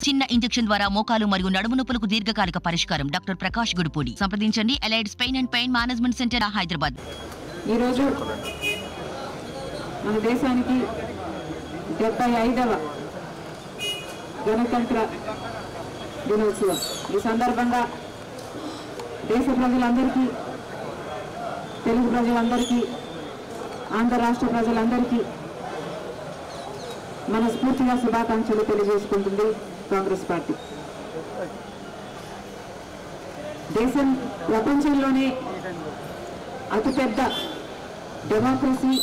చిన్న ఇంజెక్షన్ ద్వారా మోకాలు మరియు నడుము నొప్పులకు దీర్ఘకాలిక పరిష్కారం డాక్టర్ ప్రకాష్ గుడిపూడి సంప్రదించండి ఎలైడ్స్ pain and pain management centre Hyderabad ఈరోజు మన దేశానికి డెబ్బై ఐదవ గణతంత్ర దినోత్సవం ఈ సందర్భంగా దేశ ప్రజలందరికీ తెలుగు ప్రజలందరికీ ఆంధ్ర రాష్ట్ర ప్రజలందరికీ మనస్ఫూర్తిగా శుభాకాంక్షలు తెలియజేసుకుంటుంది కాంగ్రెస్ పార్టీ దేశం ప్రపంచంలోనే అతిపెద్ద డెమోక్రసీ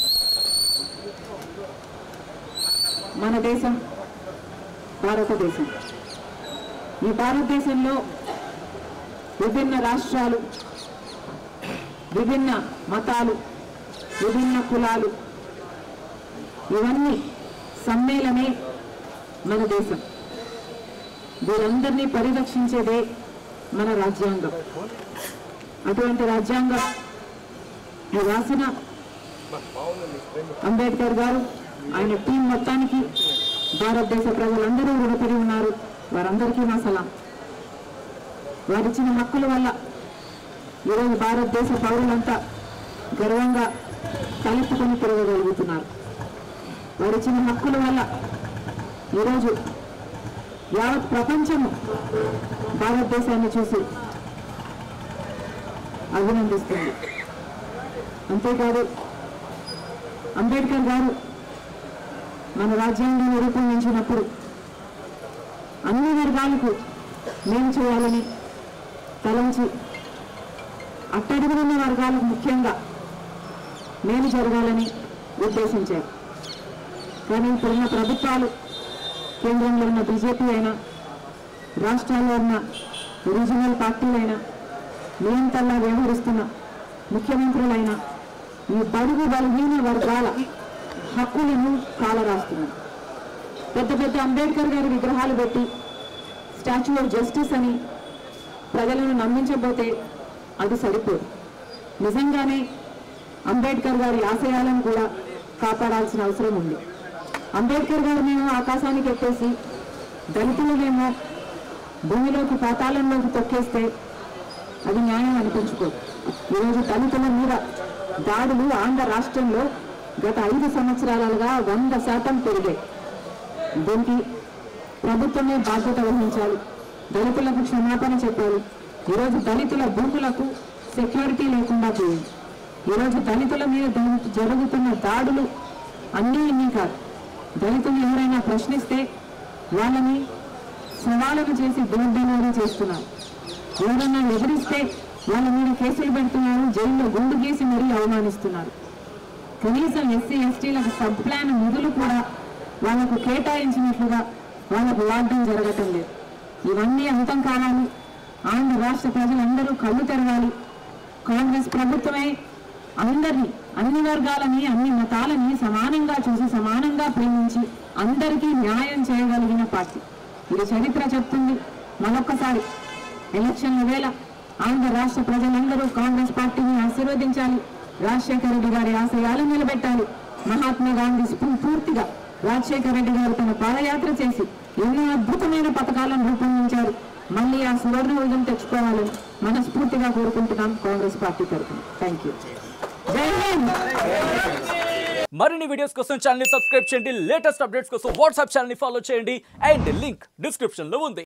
మన దేశం భారతదేశం ఈ భారతదేశంలో విభిన్న రాష్ట్రాలు విభిన్న మతాలు విభిన్న కులాలు ఇవన్నీ సమ్మేళనే మన దేశం వీరందరినీ పరిరక్షించేదే మన రాజ్యాంగం అటువంటి రాజ్యాంగం ఈ రాసిన అంబేద్కర్ గారు ఆయన టీం మొత్తానికి భారతదేశ ప్రజలందరూ రుణపడి ఉన్నారు వారందరికీ నా సలాం వారిచ్చిన హక్కుల వల్ల ఈరోజు భారతదేశ పౌరులంతా గర్వంగా తలెత్తుకొని తిరగగలుగుతున్నారు వారిచ్చిన హక్కుల వల్ల ఈరోజు యావత్ ప్రపంచము భారతదేశాన్ని చూసి అభినందిస్తుంది అంతేకాదు అంబేద్కర్ గారు మన రాజ్యాంగాన్ని రూపొందించినప్పుడు అన్ని వర్గాలకు మేలు చేయాలని తలంచి అట్టడుగునున్న వర్గాలకు ముఖ్యంగా మేలు జరగాలని ఉద్దేశించారు కానీ ఇప్పుడున్న ప్రభుత్వాలు కేంద్రంలో ఉన్న బీజేపీ అయినా రాష్ట్రాల్లో ఉన్న రీజనల్ పార్టీలైనా నియంతల్లా వ్యవహరిస్తున్న ముఖ్యమంత్రులైన ఈ బడుగు బలహీన వర్గాల హక్కులను కాలరాస్తున్నారు పెద్ద పెద్ద అంబేద్కర్ గారి విగ్రహాలు పెట్టి స్టాచ్యూ ఆఫ్ జస్టిస్ అని ప్రజలను నమ్మించబోతే అది సరిపోదు నిజంగానే అంబేద్కర్ గారి ఆశయాలను కూడా కాపాడాల్సిన అవసరం ఉంది అంబేద్కర్ గారు మేము ఆకాశానికి ఎత్తేసి దళితులనేమో భూమిలోకి పాతాళంలోకి తొక్కేస్తే అది న్యాయం అనిపించుకోదు ఈరోజు దళితుల మీద దాడులు ఆంధ్ర రాష్ట్రంలో గత ఐదు సంవత్సరాలుగా వంద శాతం పెరిగాయి దీనికి ప్రభుత్వమే బాధ్యత వహించాలి దళితులకు క్షమాపణ చెప్పాలి ఈరోజు దళితుల భూములకు సెక్యూరిటీ లేకుండా పోయింది ఈరోజు దళితుల మీద జరుగు- జరుగుతున్న దాడులు అన్నీ ఇన్ని కాదు దళితులు ఎవరైనా ప్రశ్నిస్తే వాళ్ళని సవాళ్ళను చేసి డోర్ డెలివరీ చేస్తున్నారు ఎవరన్నా ఎదిరిస్తే వాళ్ళ మీద కేసులు పెడుతున్నారు జైల్లో గుండు గీసి మరీ అవమానిస్తున్నారు కనీసం ఎస్సీ ఎస్టీలకు సబ్ ప్లాన్ నిధులు కూడా వాళ్ళకు కేటాయించినట్లుగా వాళ్ళకు వాడడం జరగటం లేదు ఇవన్నీ అంతం కావాలి ఆంధ్ర రాష్ట్ర ప్రజలందరూ కళ్ళు తెరవాలి కాంగ్రెస్ ప్రభుత్వమే అందరినీ అన్ని వర్గాలని అన్ని మతాలని సమానంగా చూసి సమానంగా ప్రేమించి అందరికీ న్యాయం చేయగలిగిన పార్టీ ఇది చరిత్ర చెప్తుంది మరొక్కసారి ఎలక్షన్ల వేళ ఆంధ్ర రాష్ట్ర ప్రజలందరూ కాంగ్రెస్ పార్టీని ఆశీర్వదించాలి రాజశేఖర రెడ్డి గారి ఆశయాలు నిలబెట్టాలి మహాత్మా గాంధీ స్ఫూ- పూర్తిగా రాజశేఖర రెడ్డి గారు తన పాదయాత్ర చేసి ఎన్నో అద్భుతమైన పథకాలను రూపొందించారు మళ్ళీ ఆ సువర్ణ యుగం తెచ్చుకోవాలని మనస్ఫూర్తిగా కోరుకుంటున్నాం కాంగ్రెస్ పార్టీ తరఫున థ్యాంక్ యూ జై హింద్ మరిన్ని వీడియోస్ కోసం ఛానల్ సబ్స్క్రైబ్ చేయండి లేటెస్ట్ అప్డేట్స్ కోసం వాట్సాప్ ఛానల్ ఫాలో చేయండి అండ్ లింక్ డిస్క్రిప్షన్ లో ఉంది